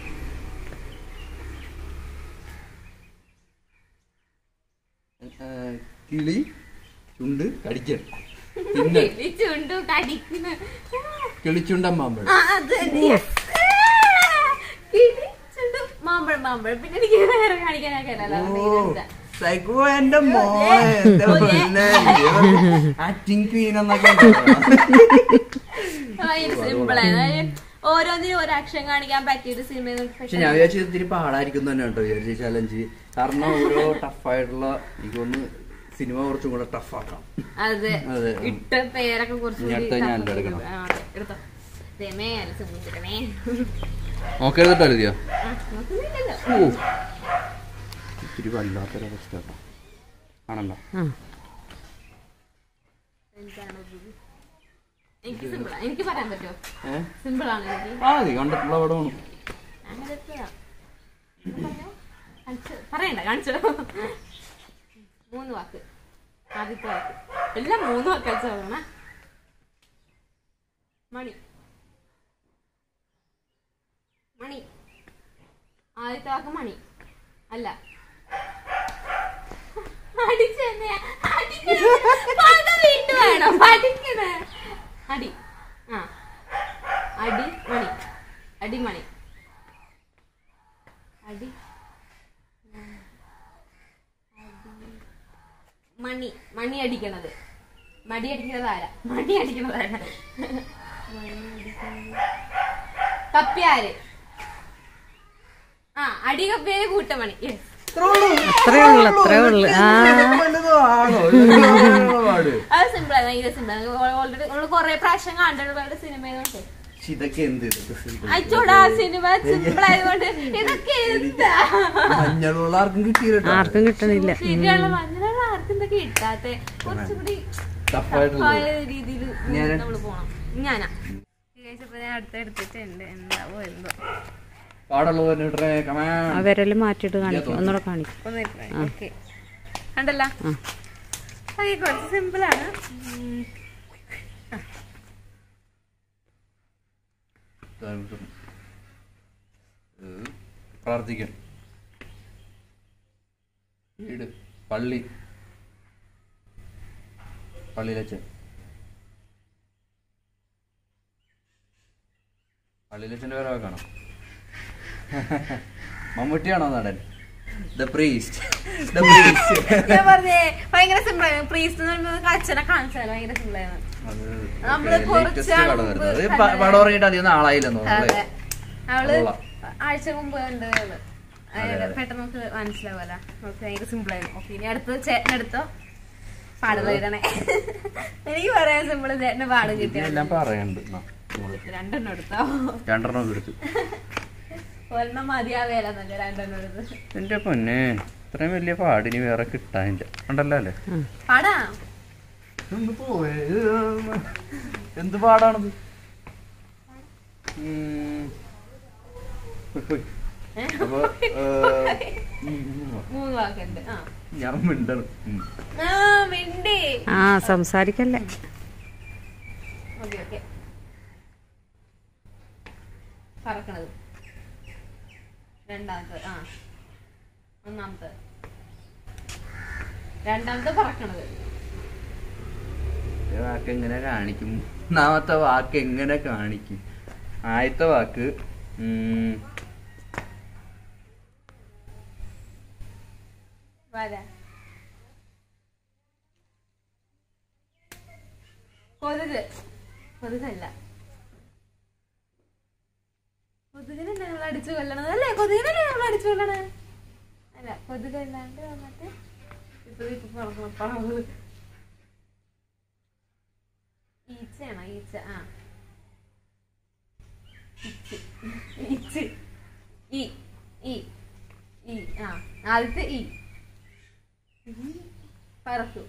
S1: ഏ, കിളി ചുണ്ട് കടിക്കൽ പിന്നെ
S2: ചുണ്ടു കടിക്കുന്ന
S1: കിളിച്ചുണ്ടൻ മാമ്പഴം
S2: ആ, അത് തന്നെ. Yes. കിളി, ചുണ്ടു, മാമ്പഴം മാമ്പഴം പിന്നെ എനിക്ക് വേറെ കാണിക്കാനൊക്കെ
S1: സൈക്കോ എന്റെ മോളെ എന്റെ
S2: ഓ,
S1: പൊന്നെ ആക്ടിങ് ക്വീൻ എന്നൊക്കെ
S2: സിമ്പിളാണ് ഓരോന്നിനും ഒരു അക്ഷരം കാണിക്കാൻ പറ്റിയൊരു സിനിമ
S1: പക്ഷെ ഞാൻ വിചാരിച്ചത് ഇത്തിരി പാടായിരിക്കും തന്നെ കേട്ടോ വിചാരിച്ച ചലഞ്ച് കാരണം ഓരോ ടഫായിട്ടുള്ള എനിക്കൊന്ന് സിനിമ കുറച്ചും കൂടെ ടഫാക്കാം
S2: അതെ
S1: അതെ.
S2: ഇട്ട പേരൊക്കെ കുറച്ച്
S1: ഇനി അടുത്ത ഞാൻ എടുക്കണം.
S2: എടുത്തോ രമേ അല്ല സുമിത്രമേ
S1: നോക്കരുതട്ടോ എഴുതിയോ
S2: നോക്കുന്നില്ലല്ലോ
S1: ഓ ഇത്തിരി വല്ലാത്തൊരവസ്ഥ കേട്ടോ ആണല്ലോ
S3: ആ
S2: എനിക്കാണോ ഇത്? എനിക്ക് സിമ്പിളാ എനിക്ക് പറയാൻ പറ്റുമോ
S1: ഏഹ്
S2: സിമ്പിൾ ആണ് എനിക്ക്
S1: ആ മതി കണ്ടിട്ടുള്ള പടമാണ്
S2: അങ്ങനെ എത്തുക. പറഞ്ഞോ? കാണിച്ച് പറയണ്ട കാണിച്ചോ മൂന്ന് വാക്ക് ആദ്യത്തെ വാക്ക് എല്ലാം മൂന്ന് വാക്ക് വെച്ചോളണ മണി മണി ആദ്യത്തെ വാക്ക് മണി അല്ല അടിച്ചെന്നെ അടിക്കണേ പത വീണ്ടും വേണം പഠിക്കണേ അടി ആ അടി മണി അടിമണി അടി മണി മണി അടിക്കണത് മടി അടിക്കണത് ആരാ മണി അടിക്കണത് ആരാ മണി അടിക്കണത് കപ്പ്യാര് ആ അടി കപ്പ്യാര് കൂട്ടമണി യെസ്
S3: അത്രേ ഉള്ളു അത്രേ ഉള്ളു ആ
S1: പാട്
S2: അത് സിമ്പിൾ ആണ് ഭയങ്കര സിമ്പിൾ ആണ് ഓൾറെഡി നമ്മൾ കുറെ പ്രാവശ്യം കണ്ടിട്ടുള്ള സിനിമ
S1: ശ്ശെ, ഇതൊക്കെ എന്ത് ഇതൊക്കെ simple.
S2: അച്ചോടാ സിനിമ സിമ്പിൾ ആയതുകൊണ്ട് ഇതൊക്കെ എന്താ
S1: മഞ്ഞളുള്ള ആർക്കും കിട്ടിയില്ല
S3: ആർക്കും കിട്ടണില്ല
S2: ശരിയുള്ള മഞ്ഞളുള്ള ആർക്കും ഇതൊക്കെ കിട്ടാത്തെ കുറച്ചും കൂടി
S1: ടഫായിട്ടുള്ള
S2: ടഫായ രീതിയിൽ
S1: ഞാന്
S2: നമ്മള് പോണം ഞാനാ Guys, അപ്പൊ ഞാൻ അടുത്ത് എടുത്തിട്ടുണ്ട് എന്താവോ എന്തോ
S1: പാടുള്ളത് തന്നെ ഇടണേ
S3: ആ
S1: കമാൻ
S3: വിരല് മാറ്റിയിട്ട് കാണിക്കും ഒന്നുകൂടെ കാണിക്കും
S2: ഒന്ന് ഓക്കെ കണ്ടല്ല
S3: ആ.
S2: അത് കുറച്ച് സിമ്പിൾ ആണ് ഉം.
S1: പ്രാർത്ഥിക്കും വീട് പള്ളി പള്ളിയിലച്ഛൻ പള്ളിയിലച്ഛൻ്റെ പേരെ കാണാം മമ്മൂട്ടിയാണോ നടൻ ദ പ്രീസ്റ്റ് ദ പ്രീസ്റ്റ്
S2: ഞാൻ പറഞ്ഞേ ഭയങ്കര സിമ്പിൾ ആണ് പ്രീസ്റ്റ് എന്ന് പറയുമ്പോൾ അച്ഛനെ കാണിച്ചാലോ ഭയങ്കര സിമ്പിൾ ആണ് നമ്മള് കുറച്ച് നാൾ മുമ്പ്
S1: പടം ഇറങ്ങിയിട്ട് അധികം നാളായില്ലെന്നോ
S2: അതെ അവള്
S1: കൊള്ളാം.
S2: ആഴ്ച മുമ്പ് കണ്ട് അവള്.
S1: അതെ, അതെ.
S2: പെട്ടെന്ന് നമുക്ക് മനസ്സിലാവല്ല നമുക്ക് ഭയങ്കര സിമ്പിൾ ആയിരുന്നു ഓക്കെ ഇനി അടുത്ത് ചേട്ടനെടുത്തോ പാടുന്ന ഇടണേ എനിക്ക് പറയാൻ സിമ്പിൾ ചേട്ടന് പാടും കിട്ടിയ
S1: എല്ലാം പറയണ്ട് എന്നാ, മോള്.
S2: രണ്ടെണ്ണം എടുത്തോ
S1: രണ്ടെണ്ണം എടുത്തു
S2: ഒരെണ്ണം മതിയാവേലെന്നല്ലേ രണ്ടെണ്ണം എടുത്ത്
S1: എന്റെ പൊന്നെ ഇത്രയും വലിയ പാടിനി വേറെ കിട്ടാനില്ല ഉണ്ടല്ലോ അല്ലേ
S2: പാടാ
S1: ഒന്ന് പോയേ. ഇത് എന്ത് പാടാണത് ഉം. പോയ്, പോയ്.
S2: ഏ?
S1: അപ്പൊ ഏ, ഉം, ഉം.
S2: മൂന്ന് വാക്കുണ്ട് ആ
S1: ഞാൻ മിണ്ടണം ഉം.
S2: ആ മിണ്ടി
S3: ആ സംസാരിക്കല്ലേ
S2: ഓക്കെ ഓക്കെ പറക്കണത് രണ്ടാമത്തെ ആ ഒന്നാമത്തെ രണ്ടാമത്തെ പറക്കണത്
S1: ഈ വാക്ക് എങ്ങനെ കാണിക്കും ഒന്നാമത്തെ വാക്ക് എങ്ങനെ കാണിക്കും ആദ്യത്തെ വാക്ക് ഉം,
S2: വര കൊതുക് കൊതുകല്ല കൊതുകിനല്ലേ നമ്മൾ അടിച്ചു കൊല്ലണത് അല്ലേ കൊതുകിനല്ലേ നമ്മൾ അടിച്ചു കൊല്ലണത് അല്ല കൊതുകല്ലാണ്ട് വന്നിട്ട് ഇപ്പൊ ഇപ്പൊ പറക്കണം പറന്നത് ഈച്ചയാണോ ഈച്ച ആ ഈച്ച് ഈച്ച് ഈ ഈ ഈ ആ ആദ്യത്തെ ഈ പറക്കൂ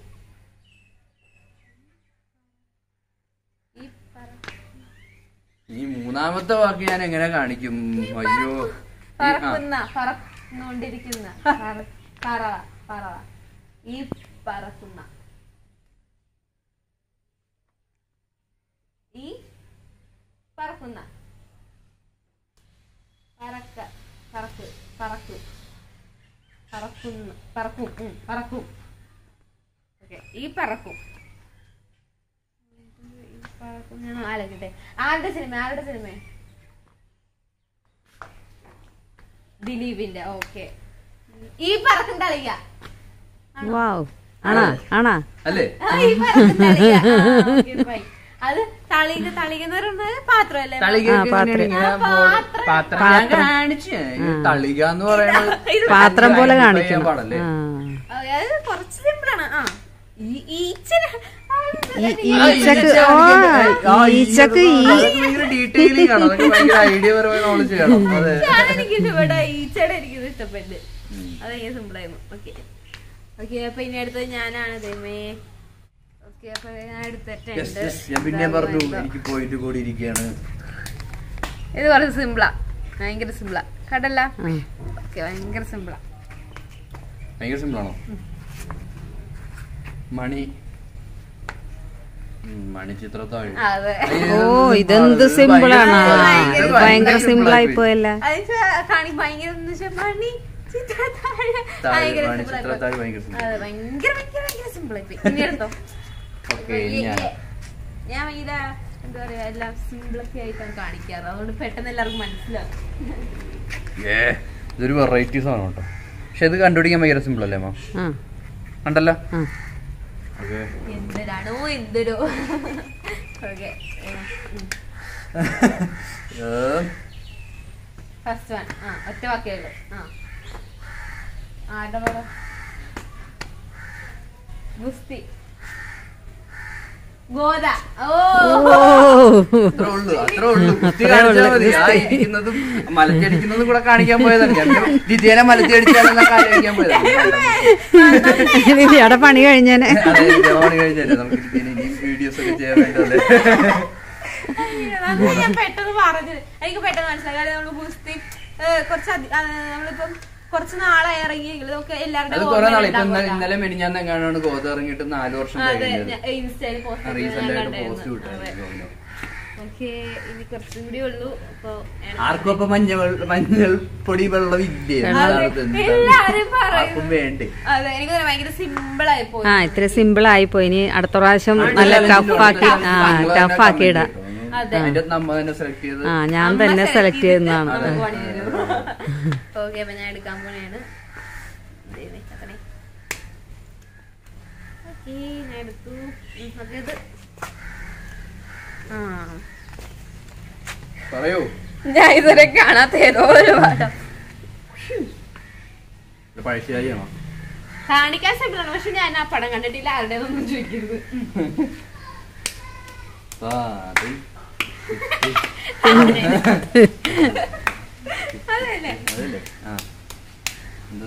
S2: ഈ പറക്കൂ
S1: ഈ മൂന്നാമത്തെ വാക്ക് ഞാൻ എങ്ങനെ കാണിക്കും അയ്യോ ഈ- ആ,
S2: പറക്കുന്ന പറന്നുകൊണ്ടിരിക്കുന്ന പറ- പറവ പറവ ഈ പറക്കുന്ന ഈ പറക്കുന്ന പറക്ക പറക്ക് പറക്ക് പറക്കുന്ന പറക്കും ഉം, പറക്കും ഓക്കെ ഈ പറക്കും ഈ പറക്കും ഞാൻ ആലോചിക്കട്ടെ ആരുടെ സിനിമ ആരുടെ സിനിമ ദിലീപിന്റെ ഓക്കെ ഈ പറക്കും തളിക
S3: വാവ് ആണാ ആണാ
S1: അല്ലേ
S2: ആ, ഈ പറക്കും തളിക ആ, okay, fine. അത് തളിക തളിക എന്ന് പറയുന്നത് പാത്രമല്ലേ
S1: തളികയൊക്കെ
S3: ആ, പാത്രം.
S1: എങ്ങനെയാണ് ഇങ്ങനെ
S2: ആ,
S1: ബോർഡ്-
S2: പാത്രം.
S1: പാത്രം ഞാൻ കാണിച്ചു തളിക എന്ന് പറയുന്നത്
S2: ഇത്
S3: പാത്രം പോലെ
S1: ഭയങ്കര
S3: കാണിക്കണം
S1: പാടല്ലേ?
S3: ആ
S2: അതായത് കുറച്ച് സിമ്പിളാണ് ആ ഈ ഈച്ചന
S3: ഈ
S1: ആ,
S3: ഈച്ചക്ക്
S1: ഈച്ച
S3: ഓ
S1: കാണിക്കുന്നത്. ആ,
S3: ഈച്ചക്ക് ഈ
S1: അതൊക്കെ ഭയങ്കര ഡീറ്റെയിലിംഗ് ആണ് അതൊക്കെ ഭയങ്കര ഐഡിയപരമായ നോളജ് ചെയ്യണം അതെ
S2: എനിക്ക് ഇഷ്ടപ്പെട്ട ഈച്ചയുടെ എനിക്ക് ഇഷ്ടപ്പെട്ടു അത് ഭയങ്കര സിമ്പിൾ ആയിരുന്നു ഓക്കെ ഓക്കെ അപ്പൊ ഇനി അടുത്തത് ഞാനാണ് ദൈവമേ ഓക്കെ അപ്പൊ ഞാൻ
S1: Yes,
S2: എടുത്തിട്ടുണ്ട്
S1: yes. ഞാൻ പിന്നെ പറഞ്ഞു എനിക്ക് പോയിട്ട് കൂടി ഇരിക്കുകയാണ്
S2: ഇത് കുറച്ച് സിമ്പിളാ ഭയങ്കര സിമ്പിളാ കടല്ല
S3: ആ.
S2: ഓക്കെ ഭയങ്കര സിമ്പിളാ
S1: ഭയങ്കര സിമ്പിൾ ആണോ മണി ഉം, മണി ചിത്രത്താഴ്
S2: അതെ
S3: ഓ ഇതെന്ത് സിമ്പിൾ ആണ് ഇത് ഭയങ്കര സിമ്പിൾ ആയി പോയല്ല
S2: അത് കാണി ഭയങ്കര എന്ന് വെച്ചാൽ മണി ചിത്രത്താഴ്
S1: താഴ്,
S2: ഭയങ്കര
S1: മണി
S2: simple ആയി
S1: ചിത്രത്താഴ്
S2: പോയി.
S1: ഭയങ്കര simple.
S2: അതെ ഭയങ്കര ഭയങ്കര ഭയങ്കര സിമ്പിൾ ആയി പോയി ഇനി എടുത്തോ
S1: ഓക്കെ ഞാൻ
S2: ഞാൻ ഭയങ്കര എന്താ പറയാ എല്ലാം സിമ്പിളൊക്കെ ആയിട്ടാണ് കാണിക്കാറ് അതുകൊണ്ട് പെട്ടെന്ന് എല്ലാവർക്കും മനസ്സിലാവും
S1: ഏ ഇതൊരു വെറൈറ്റി സാധനം കേട്ടോ പക്ഷെ ഇത് കണ്ടുപിടിക്കാൻ ഭയങ്കര സിമ്പിൾ അല്ലേ മാ
S3: ആ
S1: കണ്ടല്ലോ
S3: ആ
S1: ഓക്കെ
S2: എന്തിനാണോ എന്തൊരു ഓക്കെ ഫസ്റ്റ് വൺ ആ ഒറ്റ വാക്കേ ഉള്ളൂ ആ ആരുടെ പടം ഗുസ്തി ഗോദ ഓ
S3: ഓ
S1: അത്രേ ഉള്ളൂ അത്രേ ഉള്ളൂ കുത്തി കാണിച്ചാൽ മതി ആ ഇരിക്കുന്നതും മലച്ചടിക്കുന്നതും കൂടെ കാണിക്കാൻ പോയതാണ് ഞാൻ ലിതിയനെ മലച്ചടിച്ചാലെന്നൊക്കെ ആലോചിക്കാൻ പോയതാണ്
S3: ലിതിയുടെ പണി കഴിഞ്ഞേനെ
S1: അതെ ജവാണ് കഴിഞ്ഞല്ലേ നമുക്ക് ലിതിയനെ ഇനിയും വീഡിയോസ് ഒക്കെ ചെയ്യാൻ വേണ്ടിയല്ലേ
S2: അത് ഞാൻ പെട്ടെന്ന് പറഞ്ഞത് എനിക്ക് പെട്ടെന്ന് മനസ്സിലായി കാരണം നമ്മള് ഗുസ്തി ഏ, കുറച്ച് അധി- ആ, നമ്മളിപ്പം കുറച്ച് നാളായി ഇറങ്ങിയെങ്കിൽ നമുക്ക്
S1: അത്
S2: എല്ലാവരുടെയും
S1: കുറെ നാളെ ഇപ്പൊ
S2: ഓർമ്മയിൽ
S1: ഇന്നലെ ഇന്നലെ മെനിഞ്ഞാന്ന് എങ്ങാണ്ടാണ് ഗോത ഇറങ്ങിയിട്ട് നാല് വർഷം
S2: അതെ
S1: കഴിഞ്ഞത്
S2: ഞാൻ ഇൻസ്റ്റയിൽ പോസ്റ്റ്
S1: റീസെന്റ് ആയിട്ട് പോസ്റ്റ് വിട്ടായിരുന്നു
S2: ഓക്കെ ഇനി കുറച്ചും കൂടി ഉള്ളൂ അപ്പൊ
S1: ആർക്കും അപ്പൊ മഞ്ഞ വെള്ള- മഞ്ഞൾ പൊടി വെള്ളം ഇല്ലേ എന്താണ് ഇത്? എന്താണ്?
S2: എല്ലാരും പറയും.
S1: ആർക്കും വേണ്ടേ
S2: അതെ എനിക്ക് തോന്നുന്നു ഭയങ്കര സിമ്പിൾ ആയി പോയി
S3: ആ ഇത്ര സിമ്പിൾ ആയി പോയി ഇനി അടുത്ത പ്രാവശ്യം നല്ല ടഫാക്കി ആ ടഫാക്കി ഇടാം
S2: അതെ.
S1: അതിന്റെ നമ്മ തന്നെ സെലക്ട് ചെയ്ത്
S3: ആ ഞാൻ തന്നെ സെലക്ട് ചെയ്യുന്നതാണ്
S2: ഓക്കെ അപ്പൊ ഞാൻ എടുക്കാൻ പോണേണ് ദൈവമേ, കത്തണേ. ഓക്കേ, ഞാൻ എടുത്തു ഉം, ഓക്കേ, ഇത് ആ
S1: പറയൂ
S2: ഞാൻ ഇതുവരെ കാണാത്ത ഏതോ ഒരു പാഠം
S1: ഇത് പഴശ്ശിയായിയാണോ
S2: കാണിക്കാൻ സിമ്പിളാണ് പക്ഷെ ഞാൻ ആ പടം കണ്ടിട്ടില്ല ആരുടെ ഒന്നും ചോദിക്കരുത്
S1: ആ അത്
S2: അതല്ലേ
S1: അതല്ലേ ആ എന്ത്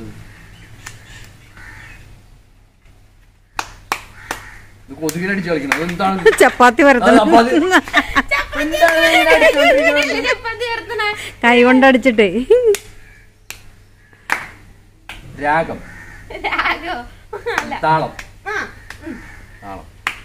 S1: ഇത് കൊതുകിലടിച്ച് കളിക്കണം അതെന്താണ്
S3: ചപ്പാത്തി
S1: അത്
S3: വരത്തണം
S1: അപ്പൊ അത് എന്താണ് ഇങ്ങനെ അടിച്ചോണ്ടിരിക്കുന്നത്?
S2: ചപ്പാത്തി ചേർത്തണേ
S3: കൈ കൊണ്ടടിച്ചിട്ടേ
S1: രാഗം
S2: രാഗോ അല്ല
S1: താളം
S2: ആ
S1: താളം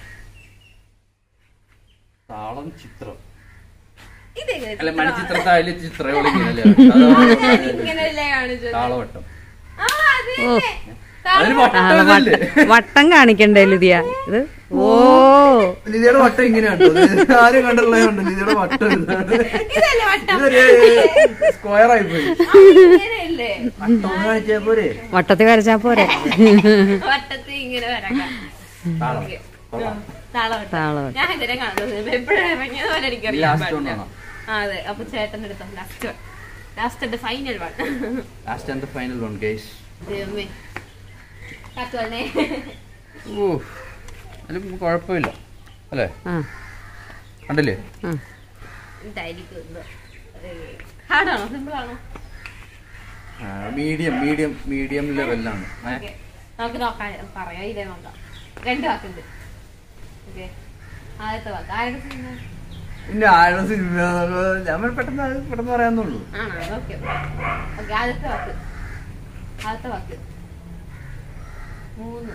S1: താളം ചിത്രം
S2: ഇതെങ്ങനെ
S1: അല്ല
S2: ചിത്രമാണ്?
S1: മണിച്ചിത്രത്തായാലും ചിത്രയോളം ഇങ്ങനല്ലേ
S2: ഇങ്ങനെയല്ലേ കാണിച്ചത്
S1: താളവട്ടം
S2: ആ അത്
S3: ഓ.
S2: തന്നെ.
S1: അതിന്
S2: താളം-
S3: ആ,
S1: വട്ടം
S3: വട്ട-
S1: ഇതല്ലേ?
S3: വട്ടം കാണിക്കണ്ടേ ലിതിയ ഇത് ഓ
S1: ലിതിയുടെ വട്ടം ഇങ്ങനെയാണ് ഇത് ആരും കണ്ടുള്ളതുകൊണ്ട് ലിതിയുടെ വട്ടം ഇതാണ്
S2: ഇതല്ലേ വട്ടം
S1: ഇതൊരു സ്ക്വയർ ആയി പോയി
S2: ആ, ഇങ്ങനെയല്ലേ
S1: വട്ടം ഒന്ന് കാണിച്ചാ പോരെ
S3: വട്ടത്തിൽ വരച്ചാ പോരെ
S2: വട്ടത്തിൽ ഇങ്ങനെ വരക്കാം
S1: താളം കൊള്ളാം.
S2: താളവട്ടം
S3: താളവട്ടം.
S2: ഞാൻ ഇതിനെ കാണുന്നത് എപ്പോഴും ഇറങ്ങിയത് പോലെ എനിക്കറിയാം
S1: ലാസ്റ്റ് ഒന്നാണോ
S2: ആ, അതെ അപ്പൊ ചേട്ടൻ എടുത്തോ last one last final one
S1: last and final one guys
S2: ദൈവമേ കാത്തുവണ്ണേ
S1: ഓ അതിലും കുഴപ്പമില്ല അല്ലേ
S3: ആ
S1: കണ്ടില്ലേ
S3: ആ
S2: എന്തായിരിക്കും ഹാർഡാണോ സിമ്പിൾ ആണോ
S1: മീഡിയം മീഡിയം മീഡിയം ലെവലിലാണ് ഏ?
S2: ഓക്കെ നമുക്ക് നോക്കാം പറയാം ഇതേ നോക്കാം രണ്ട് വാക്കുണ്ട് ഓക്കെ ആദ്യത്തെ വാക്ക് ആരുടെ സിനിമ
S1: പിന്നെ ആരുടെ സിനിമ ഞാൻ പെട്ടെന്ന് അത് പെട്ടെന്ന് പറയാന്നുള്ളൂ
S2: ആണോ ഓക്കെ ഓക്കെ ആദ്യത്തെ വാക്ക് ആദ്യത്തെ വാക്ക് മൂന്ന്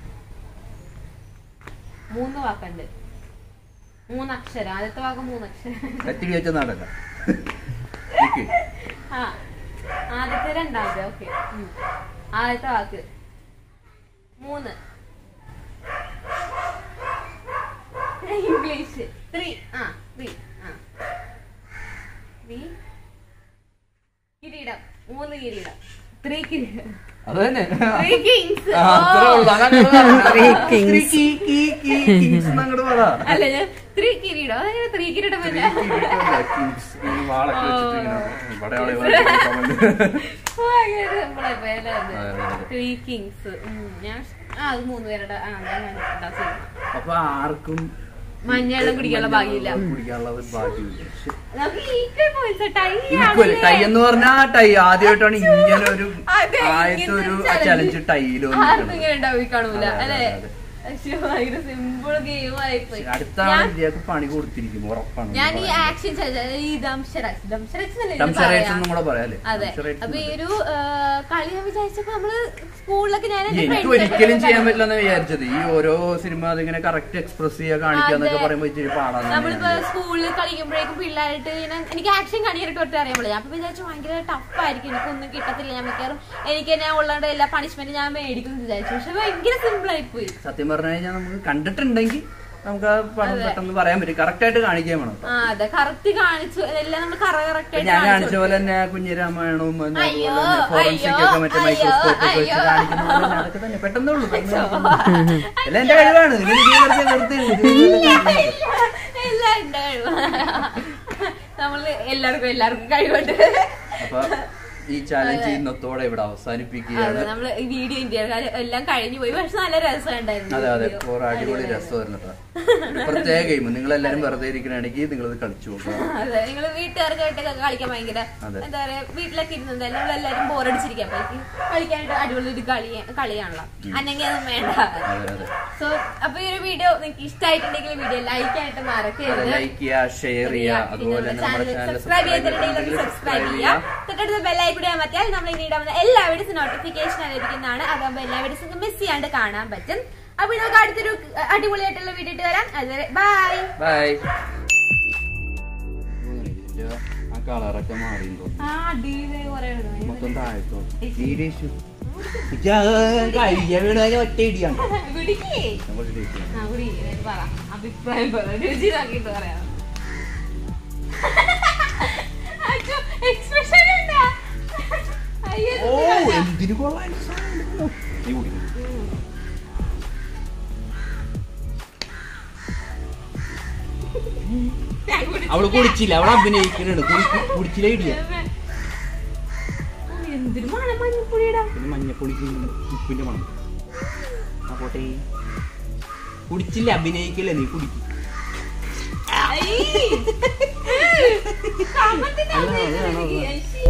S2: മൂന്ന് വാക്കുണ്ട് മൂന്ന് അക്ഷരം ആദ്യത്തെ വാക്ക് മൂന്ന് അക്ഷരം
S1: കത്തിരി വെച്ച നാടക നിക്ക്.
S2: ആ ആദ്യത്തെ രണ്ടാമത്തെ ഓക്കെ ആദ്യത്തെ വാക്ക് മൂന്ന് ഇംഗ്ലീഷ് ത്രീ ആ ത്രീ ആ ത്രീ കിരീടം മൂന്ന് കിരീടം ത്രീ കിരീടം
S1: അത് തന്നെ
S2: ത്രീ കിങ്സ്
S1: ആ, അത്രേ ഉള്ളൂ. അതങ്ങട് പറ.
S3: Three kings.
S1: Three key, key, key, kings എന്നങ്ങട് പറ.
S2: അല്ല ഞാൻ ത്രീ കിരീടം അതെങ്ങനെ ത്രീ കിരീടം
S1: Three
S2: വല്ല
S1: കിരീടമല്ല, kings. ഇങ്ങനെ വാളൊക്കെ വെച്ചിട്ട് ഇങ്ങനെ ഇവിടെ ആളെ ഇവിടെ comment. അതെ, അതെ.
S2: ത്രീ കിങ്സ് ഞാൻ ആ അത് മൂന്ന് പേരുടെ ആ ഞാൻ കണ്ടിട്ടുണ്ടാ സിനിമ
S1: അപ്പൊ ആർക്കും
S2: മഞ്ഞവെള്ളം കുടിക്കാനുള്ള ഭാഗ്യമില്ല.
S1: കുടിക്കാനുള്ള ഒരു ഭാഗ്യമില്ല ശ്ശെ.
S2: നമുക്ക് equal points tie
S1: Equal. Tie എന്ന് പറഞ്ഞാ ടൈ ആദ്യമായിട്ടാണ് ഇങ്ങനെ ഒരു
S2: അതെ,
S1: ആദ്യത്തെ
S2: ഇങ്ങനത്തെ
S1: ഒരു
S2: ഒരു challenge.
S1: ചലഞ്ച് ടൈയിൽ
S2: ആർക്കും ഇങ്ങനെ ഉണ്ടാവും കാണൂല
S1: അതെ, അതെ,
S2: അല്ലെ
S1: അതെ.
S2: പക്ഷെ ഭയങ്കര സിമ്പിൾ ഗെയിം ആയിപ്പോയി
S1: അടുത്ത ആൾ
S2: ഞാൻ-
S1: ഇന്ത്യക്ക് പണി കൊടുത്തിരിക്കും ഉറപ്പാണ്
S2: ഞാൻ ഈ ആക്ഷൻ ഈ ദംശരാജ് ദംശരാജ് എന്നല്ലേ ഇതിന്
S1: സംസാരിച്ചു
S2: പറയാ?
S1: ഒന്നും കൂടെ പറയാല്ലേ
S2: അതെ
S1: സംസാരിച്ചു
S2: അപ്പൊ ഈ ഒരു ആ, കളി ഞാൻ വിചാരിച്ചപ്പോ നമ്മള് സ്കൂളിലൊക്കെ ഞാൻ എന്റെ
S1: എനിക്ക്
S2: friends
S1: ഒരിക്കലും
S2: ഒക്കെ
S1: ചെയ്യാൻ പറ്റില്ലെന്ന് വിചാരിച്ചത് ഈ ഓരോ സിനിമ അതിങ്ങനെ കറക്റ്റ് എക്സ്പ്രസ് ചെയ്യാ കാണിക്കാന്നൊക്കെ
S2: അതെ.
S1: പറയുമ്പോ ഇച്ചിരി പാടാണ്
S2: നമ്മളിപ്പോ സ്കൂളിൽ കളിക്കുമ്പോഴേക്കും പിള്ളേരായിട്ട് ഇങ്ങനെ എനിക്ക് ആക്ഷൻ കാണിയായിട്ട് ഒറ്റ അറിയാൻ പറ്റില്ല അപ്പൊ വിചാരിച്ചു ഭയങ്കര ടഫ് ആയിരിക്കും എനിക്കൊന്നും കിട്ടത്തില്ല ഞാൻ മിക്കവാറും എനിക്ക് തന്നെ ഉള്ളതുകൊണ്ട് എല്ലാ പണിഷ്മെന്റ് ഞാൻ മേടിക്കും എന്ന് വിചാരിച്ചു പക്ഷെ ഭയങ്കര സിമ്പിൾ ആയി പോയി
S1: സത്യം പറഞ്ഞു കഴിഞ്ഞാൽ നമുക്ക് കണ്ടിട്ടുണ്ടെങ്കിൽ നമുക്ക് ആ പടം
S2: അതെ.
S1: പെട്ടെന്ന് പറയാൻ പറ്റും കറക്റ്റ് ആയിട്ട് കാണിക്കാൻ വേണം
S2: ആ അതെ കറക്റ്റ് കാണിച്ചു എല്ലാം നമ്മൾ കറക്റ്റ്
S1: ഇപ്പൊ ഞാൻ കാണിച്ച പോലെ തന്നെ കുഞ്ഞിരാമായണവും പിന്നെ
S2: അയ്യോ,
S1: ഫോറൻസിക് ഒക്കെ
S2: അയ്യോ,
S1: മറ്റേ
S2: അയ്യോ,
S1: മൈക്രോസ്കോപ്പ് ഒക്കെ വെച്ച്
S2: അയ്യോ.
S1: കാണിക്കുന്ന പോലെ തന്നെ അതൊക്കെ തന്നെ പെട്ടെന്ന് ഉള്ളൂ എല്ലാം എന്റെ കഴിവാണ് ഇതിന് നീ വെറുതെ വെറുതെ ഇത്
S2: ഇല്ല എന്റെ കഴിവ് നമ്മള് എല്ലാവർക്കും എല്ലാവർക്കും കഴിവുണ്ട്
S1: അപ്പൊ ഈ ചാലഞ്ച് ഇന്നത്തോടെ ഇവിടെ അവസാനിപ്പിക്കുകയാണ്
S2: അതെ നമ്മള് ഈ വീഡിയോ ഇന്ത്യ എല്ലാം കഴിഞ്ഞു പോയി പക്ഷെ നല്ല രസമുണ്ടായിരുന്നു
S1: അതെ അതെ
S2: video.
S1: കുറെ അടിപൊളി രസമായിരുന്നു കേട്ടോ പ്രത്യേക ഗെയിം നിങ്ങൾ എല്ലാരും വെറുതെ ഇരിക്കണമെങ്കിൽ നിങ്ങൾ ഇത് കളിച്ചു നോക്കുക
S2: അതെ നിങ്ങൾ വീട്ടുകാർക്കായിട്ടൊക്കെ കളിക്കാൻ ഭയങ്കര
S1: അതെ.
S2: എന്താ പറയാ വീട്ടിലൊക്കെ ഇരുന്നത് നമ്മൾ എല്ലാരും ബോറടിച്ചിരിക്കാൻ പറ്റി കളിക്കാനായിട്ട് അടിപൊളി ഒരു കളി കളിയാണല്ലോ അല്ലെങ്കിൽ അതൊന്നും വേണ്ട
S1: അതെ അതെ
S2: സോ അപ്പൊ ഈ ഒരു വീഡിയോ നിങ്ങൾക്ക് ഇഷ്ടമായിട്ടുണ്ടെങ്കിൽ വീഡിയോ ലൈക്ക് ആയിട്ട്
S1: അതെ
S2: മറക്കരുത്
S1: ലൈക്ക് ചെയ്യുക ഷെയർ ചെയ്യുക അതുപോലെ തന്നെ നമ്മുടെ ചാനൽ
S2: സബ്സ്ക്രൈബ് ചെയ്തിട്ടുണ്ടെങ്കിൽ സബ്സ്ക്രൈബ് ചെയ്യുക തൊട്ടടുത്ത ബെല്ലായി കൂടി അമർത്തിയാൽ നമ്മൾ ഇനി ഇടാവുന്ന എല്ലാ വീഡിയോസും നോട്ടിഫിക്കേഷൻ ലഭിക്കുന്നതാണ് അതാകുമ്പോൾ എല്ലാ വീഡിയോസും മിസ് ചെയ്യാണ്ട് കാണാൻ പറ്റും അപ്പൊ നമുക്ക് അടുത്തൊരു അടിപൊളിയായിട്ടുള്ള വീഡിയോ ഇട്ട് വരാം അതുവരെ ബൈ
S1: ബൈ ആ കളറൊക്കെ മാറിയോ
S2: ആ അടിയില് കുറേ
S1: മൊത്തം താഴത്തോ കഴിയ വീണ് കഴിഞ്ഞാൽ ഒറ്റ ഇടിയാണ്
S2: പിടിക്കേ
S1: കുറച്ച് ടേസ്റ്റ്
S2: ആ കുടി എന്നിട്ട് പറ അഭിപ്രായം പറ രുചി നോക്കിയിട്ട് പറയാം എക്സ്പ്രഷൻ ഉണ്ടാ അയ്യോ
S1: ഓ എന്തിനു കൊള്ളാൻ നീ കുടിക്കും
S2: ഞാൻ കുടിച്ചില്ല.
S1: അവള് കുടിച്ചില്ല അവള് അഭിനയിക്കണാണ് കുടിച്ചില്ല ഇടിയ
S2: ഓ, എന്തൊരു മണം മഞ്ഞപ്പൊടിയുടെ
S1: പിന്നെ മഞ്ഞപ്പൊടിക്ക് ഉപ്പിന്റെ മണം ആ പോട്ടെ കുടിച്ചില്ല അഭിനയിക്കില്ല നീ കുടിക്കും
S2: കമന്റിന്
S1: അല്ല, അതാണ്, അതാണ്.
S2: അഭിനയിച്ചിരിക്കുകയാ. ശ്ശി.